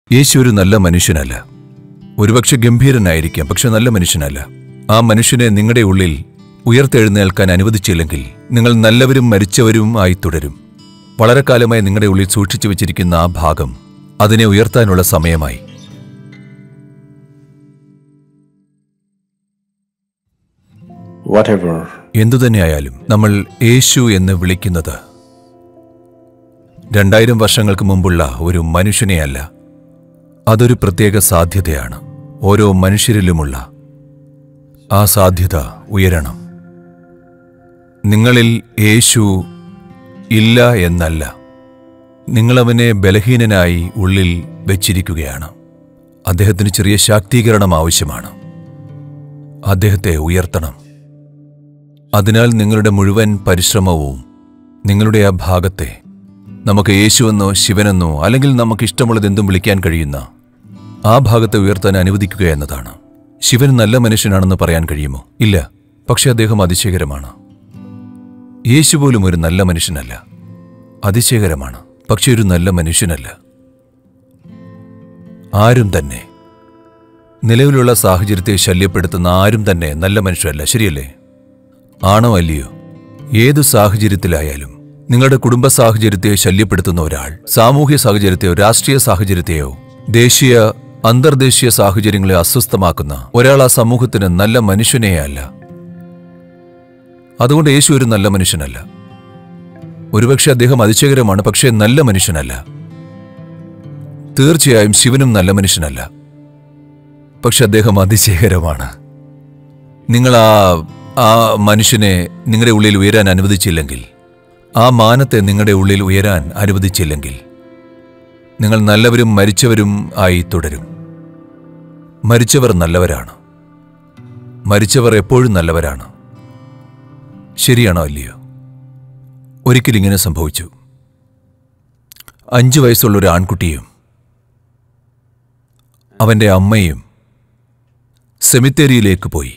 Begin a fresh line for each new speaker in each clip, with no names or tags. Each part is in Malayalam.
യേശു ഒരു നല്ല മനുഷ്യനല്ല ഒരുപക്ഷെ ഗംഭീരനായിരിക്കാം പക്ഷെ നല്ല മനുഷ്യനല്ല ആ മനുഷ്യനെ നിങ്ങളുടെ ഉള്ളിൽ ഉയർത്തെഴുന്നേൽക്കാൻ അനുവദിച്ചില്ലെങ്കിൽ നിങ്ങൾ നല്ലവരും മരിച്ചവരും ആയി തുടരും വളരെ കാലമായി നിങ്ങളുടെ ഉള്ളിൽ സൂക്ഷിച്ചു വെച്ചിരിക്കുന്ന ആ ഭാഗം അതിനെ ഉയർത്താനുള്ള സമയമായി
whatever
എന്തുതന്നെയായാലും നമ്മൾ യേശു എന്ന് വിളിക്കുന്നത് രണ്ടായിരം വർഷങ്ങൾക്ക് മുമ്പുള്ള ഒരു മനുഷ്യനെയല്ല അതൊരു പ്രത്യേക സാധ്യതയാണ് ഓരോ മനുഷ്യരിലുമുള്ള ആ സാധ്യത ഉയരണം നിങ്ങളിൽ യേശു ഇല്ല എന്നല്ല നിങ്ങളവനെ ബലഹീനനായി ഉള്ളിൽ വെച്ചിരിക്കുകയാണ് അദ്ദേഹത്തിന് ചെറിയ ശാക്തീകരണം ആവശ്യമാണ് അദ്ദേഹത്തെ ഉയർത്തണം അതിനാൽ നിങ്ങളുടെ മുഴുവൻ പരിശ്രമവും നിങ്ങളുടെ ആ ഭാഗത്തെ നമുക്ക് യേശുവെന്നോ ശിവനെന്നോ അല്ലെങ്കിൽ നമുക്ക് ഇഷ്ടമുള്ളത് എന്തും വിളിക്കാൻ കഴിയുന്ന ആ ഭാഗത്തെ ഉയർത്താൻ അനുവദിക്കുക എന്നതാണ് ശിവൻ നല്ല മനുഷ്യനാണെന്ന് പറയാൻ കഴിയുമോ ഇല്ല പക്ഷെ അദ്ദേഹം അതിശയകരമാണ് യേശു പോലും ഒരു നല്ല മനുഷ്യനല്ല അതിശയകരമാണ് പക്ഷെ ഒരു നല്ല മനുഷ്യനല്ല ആരും തന്നെ നിലവിലുള്ള സാഹചര്യത്തെ ശല്യപ്പെടുത്തുന്ന ആരും തന്നെ നല്ല മനുഷ്യരല്ല ശരിയല്ലേ ആണോ അല്ലയോ ഏതു സാഹചര്യത്തിലായാലും നിങ്ങളുടെ കുടുംബ സാഹചര്യത്തെ ശല്യപ്പെടുത്തുന്ന ഒരാൾ സാമൂഹ്യ സാഹചര്യത്തെയോ രാഷ്ട്രീയ സാഹചര്യത്തെയോ ദേശീയ അന്തർദേശീയ സാഹചര്യങ്ങളെ അസ്വസ്ഥമാക്കുന്ന ഒരാൾ ആ സമൂഹത്തിന് നല്ല മനുഷ്യനേ അല്ല അതുകൊണ്ട് യേശു ഒരു നല്ല മനുഷ്യനല്ല ഒരുപക്ഷെ അദ്ദേഹം അതിശയകരമാണ് പക്ഷേ നല്ല മനുഷ്യനല്ല തീർച്ചയായും ശിവനും നല്ല മനുഷ്യനല്ല പക്ഷെ അദ്ദേഹം അതിശയകരമാണ് നിങ്ങൾ ആ ആ മനുഷ്യനെ നിങ്ങളുടെ ഉള്ളിൽ ഉയരാൻ അനുവദിച്ചില്ലെങ്കിൽ ആ മാനത്തെ നിങ്ങളുടെ ഉള്ളിൽ ഉയരാൻ അനുവദിച്ചില്ലെങ്കിൽ നിങ്ങൾ നല്ലവരും മരിച്ചവരും ആയി തുടരും മരിച്ചവർ നല്ലവരാണ് മരിച്ചവർ എപ്പോഴും നല്ലവരാണ് ശരിയാണോ അല്ലയോ ഒരിക്കൽ ഇങ്ങനെ സംഭവിച്ചു അഞ്ചു വയസ്സുള്ള ഒരു ആൺകുട്ടിയും അവന്റെ അമ്മയും സെമിത്തേരിയിലേക്ക് പോയി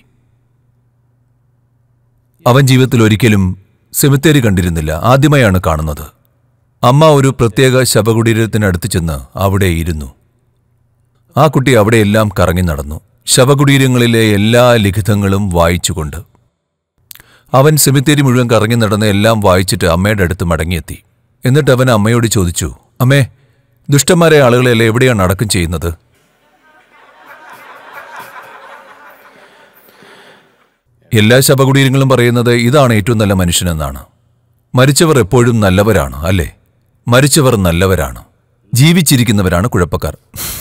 അവൻ ജീവിതത്തിൽ ഒരിക്കലും സെമിത്തേരി കണ്ടിരുന്നില്ല ആദ്യമായാണ് കാണുന്നത് അമ്മ ഒരു പ്രത്യേക ശവകുടീരത്തിനടുത്ത് ചെന്ന് അവിടെ ഇരുന്നു ആ കുട്ടി അവിടെയെല്ലാം കറങ്ങി നടന്നു ശവകുടീരങ്ങളിലെ എല്ലാ ലിഖിതങ്ങളും വായിച്ചുകൊണ്ട് അവൻ സെമിത്തേരി മുഴുവൻ കറങ്ങി നടന്ന് എല്ലാം വായിച്ചിട്ട് അമ്മയുടെ അടുത്ത് മടങ്ങിയെത്തി എന്നിട്ട് അവൻ അമ്മയോട് ചോദിച്ചു അമ്മേ ദുഷ്ടന്മാരെ ആളുകളെല്ലാം എവിടെയാണ് അടക്കം ചെയ്യുന്നത് എല്ലാ ശവകുടീരങ്ങളും പറയുന്നത് ഇതാണ് ഏറ്റവും നല്ല മനുഷ്യനെന്നാണ് മരിച്ചവർ എപ്പോഴും നല്ലവരാണ് അല്ലേ മരിച്ചവർ നല്ലവരാണ് ജീവിച്ചിരിക്കുന്നവരാണ് കുഴപ്പക്കാർ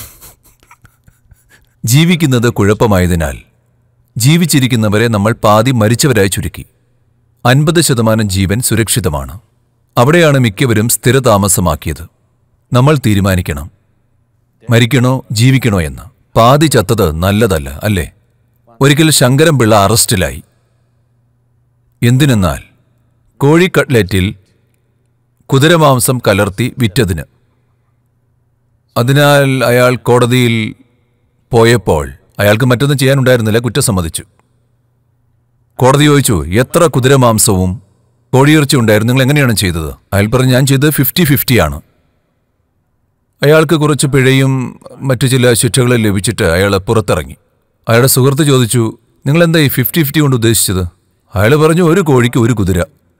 ജീവിക്കുന്നത് കുഴപ്പമായതിനാൽ ജീവിച്ചിരിക്കുന്നവരെ നമ്മൾ പാതി മരിച്ചവരായി ചുരുക്കി അൻപത് ശതമാനം ജീവൻ സുരക്ഷിതമാണ് അവിടെയാണ് മിക്കവരും സ്ഥിരതാമസമാക്കിയത് നമ്മൾ തീരുമാനിക്കണം മരിക്കണോ ജീവിക്കണോ എന്ന് പാതി ചത്തത് നല്ലതല്ല അല്ലേ ഒരിക്കൽ ശങ്കരൻ പിള്ള അറസ്റ്റിലായി എന്തിനെന്നാൽ കോഴി കട്ട്ലറ്റിൽ കുതിരമാംസം കലർത്തി വിറ്റതിന് അതിനാൽ അയാൾ കോടതിയിൽ പോയപ്പോൾ അയാൾക്ക് മറ്റൊന്നും ചെയ്യാനുണ്ടായിരുന്നില്ല കുറ്റം സമ്മതിച്ചു കോടതി ചോദിച്ചു എത്ര കുതിരമാംസവും കോഴിയിറച്ചി ഉണ്ടായിരുന്നു നിങ്ങൾ എങ്ങനെയാണ് ചെയ്തത് അയാൾ പറഞ്ഞു ഞാൻ ചെയ്തത് ഫിഫ്റ്റി ഫിഫ്റ്റിയാണ് അയാൾക്ക് കുറച്ച് പിഴയും മറ്റു ചില ശിക്ഷകളും ലഭിച്ചിട്ട് അയാൾ പുറത്തിറങ്ങി അയാളുടെ സുഹൃത്ത് ചോദിച്ചു നിങ്ങൾ എന്താ ഈ ഫിഫ്റ്റി ഫിഫ്റ്റി കൊണ്ട് ഉദ്ദേശിച്ചത് അയാൾ പറഞ്ഞു ഒരു കോഴിക്ക് ഒരു കുതിര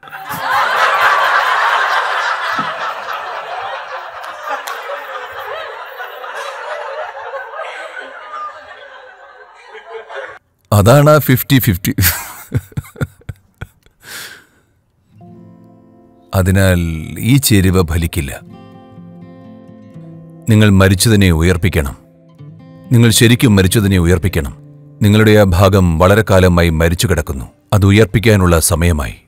അതാണ് ഫിഫ്റ്റി ഫിഫ്റ്റി അതിനാൽ ഈ ചേരുവ ഫലിക്കില്ല നിങ്ങൾ മരിച്ചതിനെ ഉയർപ്പിക്കണം നിങ്ങൾ ശരിക്കും മരിച്ചതിനെ ഉയർപ്പിക്കണം നിങ്ങളുടെ ആ ഭാഗം വളരെ കാലമായി മരിച്ചു കിടക്കുന്നു അത് ഉയർപ്പിക്കാനുള്ള സമയമായി